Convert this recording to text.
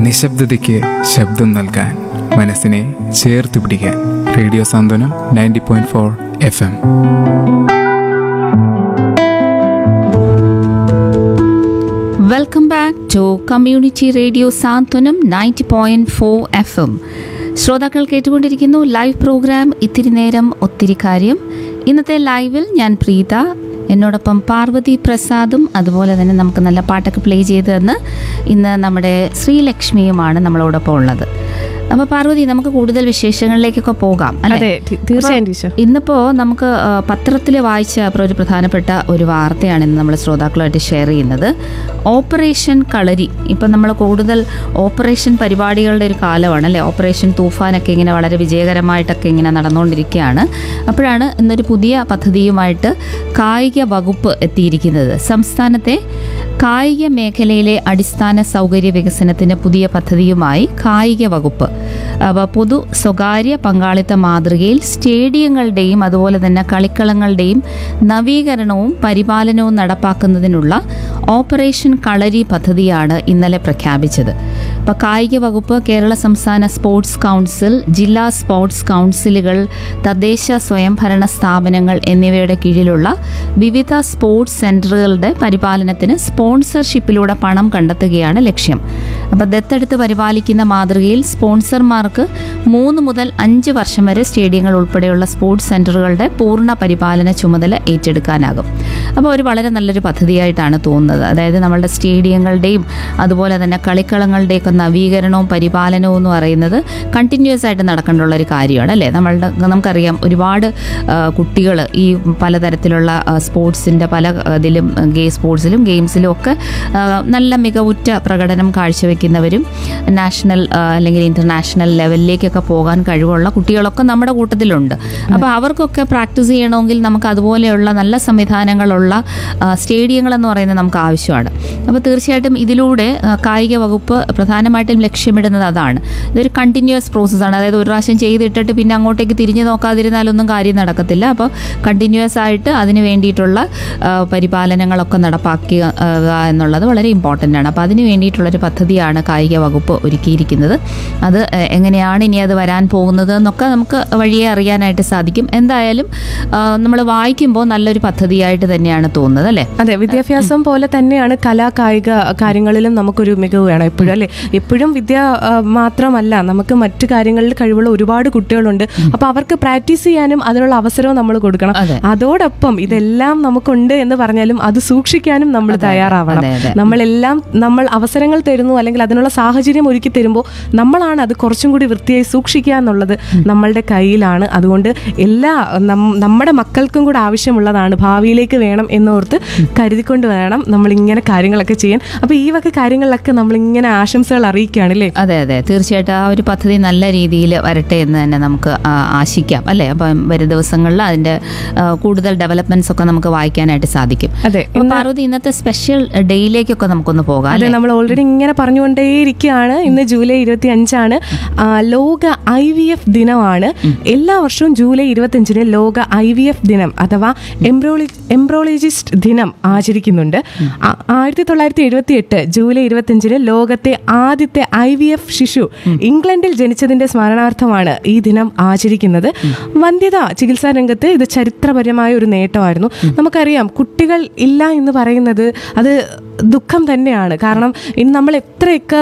നിശബ്ദതയ്ക്ക് ശബ്ദം നൽകാൻ മനസ്സിനെ ചേർത്ത് പിടിക്കാൻ radio Santhwanam ninety point four F M welcome back to community radio Santhwanam ninety point four F M ശ്രോതാക്കൾ കേട്ടുകൊണ്ടിരിക്കുന്നു ലൈവ് പ്രോഗ്രാം ഇത്തിരി നേരം ഒത്തിരി കാര്യം ഇന്നത്തെ ലൈവിൽ ഞാൻ പ്രീത എന്നോടൊപ്പം പാർവതി പ്രസാദും അതുപോലെ തന്നെ നമുക്ക് നല്ല പാട്ടൊക്കെ പ്ലേ ചെയ്ത് തന്ന് ഇന്ന് നമ്മുടെ ശ്രീലക്ഷ്മിയുമാണ് നമ്മളോടൊപ്പം ഉള്ളത് അപ്പോൾ പാർവതി നമുക്ക് കൂടുതൽ വിശേഷങ്ങളിലേക്കൊക്കെ പോകാം അല്ലേ അതെ തി- തീർച്ചയായും ടീച്ചർ ഇന്നിപ്പോ നമുക്ക് പത്രത്തിൽ വായിച്ച പ്ര- ഒരു പ്രധാനപ്പെട്ട ഒരു വാർത്തയാണ് ഇന്ന് നമ്മൾ ശ്രോതാക്കളുമായിട്ട് ഷെയർ ചെയ്യുന്നത് ഓപ്പറേഷൻ കളരി ഇപ്പം നമ്മൾ കൂടുതൽ ഓപ്പറേഷൻ പരിപാടികളുടെ ഒരു കാലമാണ് അല്ലേ ഓപ്പറേഷൻ തൂഫാനൊക്കെ ഇങ്ങനെ വളരെ വിജയകരമായിട്ടൊക്കെ ഇങ്ങനെ നടന്നുകൊണ്ടിരിക്കുകയാണ് അപ്പോഴാണ് ഇന്നൊരു പുതിയ പദ്ധതിയുമായിട്ട് കായിക വകുപ്പ് എത്തിയിരിക്കുന്നത് സംസ്ഥാനത്തെ കായിക മേഖലയിലെ അടിസ്ഥാന സൗകര്യ വികസനത്തിന് പുതിയ പദ്ധതിയുമായി കായിക വകുപ്പ് അപ്പോൾ പൊതു സ്വകാര്യ പങ്കാളിത്ത മാതൃകയിൽ സ്റ്റേഡിയങ്ങളുടെയും അതുപോലെ തന്നെ കളിക്കളങ്ങളുടെയും നവീകരണവും പരിപാലനവും നടപ്പാക്കുന്നതിനുള്ള ഓപ്പറേഷൻ കളരി പദ്ധതിയാണ് ഇന്നലെ പ്രഖ്യാപിച്ചത് അപ്പോൾ കായിക വകുപ്പ് കേരള സംസ്ഥാന സ്പോർട്സ് കൗൺസിൽ ജില്ലാ സ്പോർട്സ് കൗൺസിലുകൾ തദ്ദേശ സ്വയംഭരണ സ്ഥാപനങ്ങൾ എന്നിവയുടെ കീഴിലുള്ള വിവിധ സ്പോർട്സ് സെന്ററുകളുടെ പരിപാലനത്തിന് സ്പോൺസർഷിപ്പിലൂടെ പണം കണ്ടെത്തുകയാണ് ലക്ഷ്യം അപ്പോൾ ദത്തെടുത്ത് പരിപാലിക്കുന്ന മാതൃകയിൽ സ്പോൺസർമാർക്ക് മൂന്ന് മുതൽ അഞ്ച് വർഷം വരെ സ്റ്റേഡിയങ്ങൾ ഉൾപ്പെടെയുള്ള സ്പോർട്സ് സെന്ററുകളുടെ പൂർണ്ണ പരിപാലന ചുമതല ഏറ്റെടുക്കാനാകും അപ്പോൾ ഒരു വളരെ നല്ലൊരു പദ്ധതിയായിട്ടാണ് തോന്നുന്നത് അതായത് നമ്മളുടെ സ്റ്റേഡിയങ്ങളുടെയും അതുപോലെ തന്നെ കളിക്കളങ്ങളുടെയൊക്കെ നവീകരണവും പരിപാലനവും എന്ന് പറയുന്നത് കണ്ടിന്യൂസ് ആയിട്ട് നടക്കേണ്ടുള്ള ഒരു കാര്യമാണ് അല്ലേ നമ്മളുടെ നമുക്കറിയാം ഒരുപാട് കുട്ടികൾ ഈ പലതരത്തിലുള്ള സ്പോർട്സിൻ്റെ പല ആ, ഇതിലും ഗേ സ്പോർട്സിലും ഗെയിംസിലും ഒക്കെ ആ, നല്ല മികവുറ്റ പ്രകടനം കാഴ്ചവെക്കുന്നവരും നാഷണൽ ആ, അല്ലെങ്കിൽ ഇൻ്റർനാഷണൽ ലെവലിലേക്കൊക്കെ പോകാൻ കഴിവുള്ള കുട്ടികളൊക്കെ നമ്മുടെ കൂട്ടത്തിലുണ്ട് അപ്പോൾ അവർക്കൊക്കെ പ്രാക്ടീസ് ചെയ്യണമെങ്കിൽ നമുക്ക് അതുപോലെയുള്ള നല്ല സംവിധാനങ്ങളുള്ള ആ, സ്റ്റേഡിയങ്ങൾ എന്ന് പറയുന്നത് നമുക്ക് ആവശ്യമാണ് അപ്പോൾ തീർച്ചയായിട്ടും ഇതിലൂടെ ആ, കായിക വകുപ്പ് പ്രധാനമായിട്ടും ലക്ഷ്യമിടുന്നത് അതാണ് ഇതൊരു കണ്ടിന്യൂസ് പ്രോസസ്സാണ് അതായത് ഒരു പ്രാവശ്യം ചെയ്തിട്ടിട്ട് പിന്നെ അങ്ങോട്ടേക്ക് തിരിഞ്ഞു നോക്കാതിരുന്നാലൊന്നും കാര്യം നടക്കത്തില്ല അപ്പോൾ കണ്ടിന്യൂസ് ആയിട്ട് അതിന് വേണ്ടിയിട്ടുള്ള ആ, പരിപാലനങ്ങളൊക്കെ നടപ്പാക്കുക ആ, എന്നുള്ളത് വളരെ ഇമ്പോർട്ടൻ്റ് ആണ് അപ്പോൾ അതിന് വേണ്ടിയിട്ടുള്ളൊരു പദ്ധതിയാണ് കായിക വകുപ്പ് ഒരുക്കിയിരിക്കുന്നത് അത് എ- എങ്ങനെയാണ് ഇനി അത് വരാൻ പോകുന്നത് എന്നൊക്കെ നമുക്ക് വഴിയെ അറിയാനായിട്ട് സാധിക്കും എന്തായാലും നമ്മൾ വായിക്കുമ്പോൾ നല്ലൊരു പദ്ധതിയായിട്ട് തന്നെയാണ് തോന്നുന്നത് അല്ലേ അതെ വിദ്യാഭ്യാസം പോലെ തന്നെയാണ് കലാ കായിക കാര്യങ്ങളിലും നമുക്കൊരു മികവ് വേണം എപ്പോഴും അല്ലേ എപ്പോഴും വിദ്യ ആ, മാത്രമല്ല നമുക്ക് മറ്റു കാര്യങ്ങളിൽ കഴിവുള്ള ഒരുപാട് കുട്ടികളുണ്ട് അപ്പൊ അവർക്ക് പ്രാക്ടീസ് ചെയ്യാനും അതിനുള്ള അവസരവും നമ്മൾ കൊടുക്കണം അതെ. അതോടൊപ്പം ഇതെല്ലാം നമുക്കുണ്ട് എന്ന് പറഞ്ഞാലും അത് സൂക്ഷിക്കാനും നമ്മൾ തയ്യാറാവണം അതെ, അതെ. നമ്മളെല്ലാം നമ്മൾ അവസരങ്ങൾ തരുന്നു അല്ലെങ്കിൽ അതിനുള്ള സാഹചര്യം ഒരുക്കി തരുമ്പോൾ നമ്മളാണ് അത് കുറച്ചും കൂടി വൃത്തിയായി സൂക്ഷിക്കുക എന്നുള്ളത് നമ്മളുടെ കയ്യിലാണ് അതുകൊണ്ട് എല്ലാ നം- നമ്മുടെ മക്കൾക്കും കൂടെ ആവശ്യമുള്ളതാണ് ഭാവിയിലേക്ക് വേണം എന്നോർത്ത് കരുതിക്കൊണ്ട് വേണം നമ്മൾ ഇങ്ങനെ കാര്യങ്ങളൊക്കെ ചെയ്യാൻ അപ്പൊ ഈ വക കാര്യങ്ങളിലൊക്കെ നമ്മൾ ഇങ്ങനെ ആശംസകൾ അറിയിക്കുകയാണ് അല്ലേ അതെ അതെ തീർച്ചയായിട്ടും ആ ഒരു പദ്ധതി നല്ല രീതിയിൽ വരട്ടെ എന്ന് തന്നെ നമുക്ക് ആ, ആശിക്കാം അല്ലേ അപ്പം വരും ദിവസങ്ങളിൽ അതിൻ്റെ ആ, കൂടുതൽ ഡെവലപ്മെന്റ്സ് ഒക്കെ നമുക്ക് വായിക്കാനായിട്ട് സാധിക്കും അതെ അപ്പോൾ പാർവതി ഇന്നത്തെ സ്പെഷ്യൽ ഡേയിലേക്കൊക്കെ നമുക്കൊന്ന് പോകാം അതെ അല്ലേ നമ്മൾ ഓൾറെഡി ഇങ്ങനെ പറഞ്ഞുകൊണ്ടേയിരിക്കുകയാണ് ഇന്ന് ജൂലൈ ഇരുപത്തി അഞ്ചാണ് ലോക ഐ വി എഫ് ദിനമാണ് എല്ലാ വർഷവും ജൂലൈ ഇരുപത്തിയഞ്ചിന് ലോക ഐ വി എഫ് ദിനം അഥവാ എംബ്രോളി എംബ്രോളജിസ്റ്റ് ദിനം ആചരിക്കുന്നുണ്ട് ആ- ആയിരത്തി തൊള്ളായിരത്തി എഴുപത്തി എട്ട് ജൂലൈ ഇരുപത്തിയഞ്ചിന് ലോകത്തെ ആദ്യത്തെ ഐ വി എഫ് ശിശു ഇംഗ്ലണ്ടിൽ ജനിച്ചതിന്റെ സ്മരണാർത്ഥമാണ് ഈ ദിനം ആചരിക്കുന്നത് വന്ധ്യത ചികിത്സാ രംഗത്ത് ഇത് ചരിത്രപരമായ ഒരു നേട്ടമായിരുന്നു നമുക്കറിയാം കുട്ടികൾ ഇല്ല എന്ന് പറയുന്നത് അത് ദുഃഖം തന്നെയാണ് കാരണം ഇന്ന് നമ്മൾ എത്രയൊക്കെ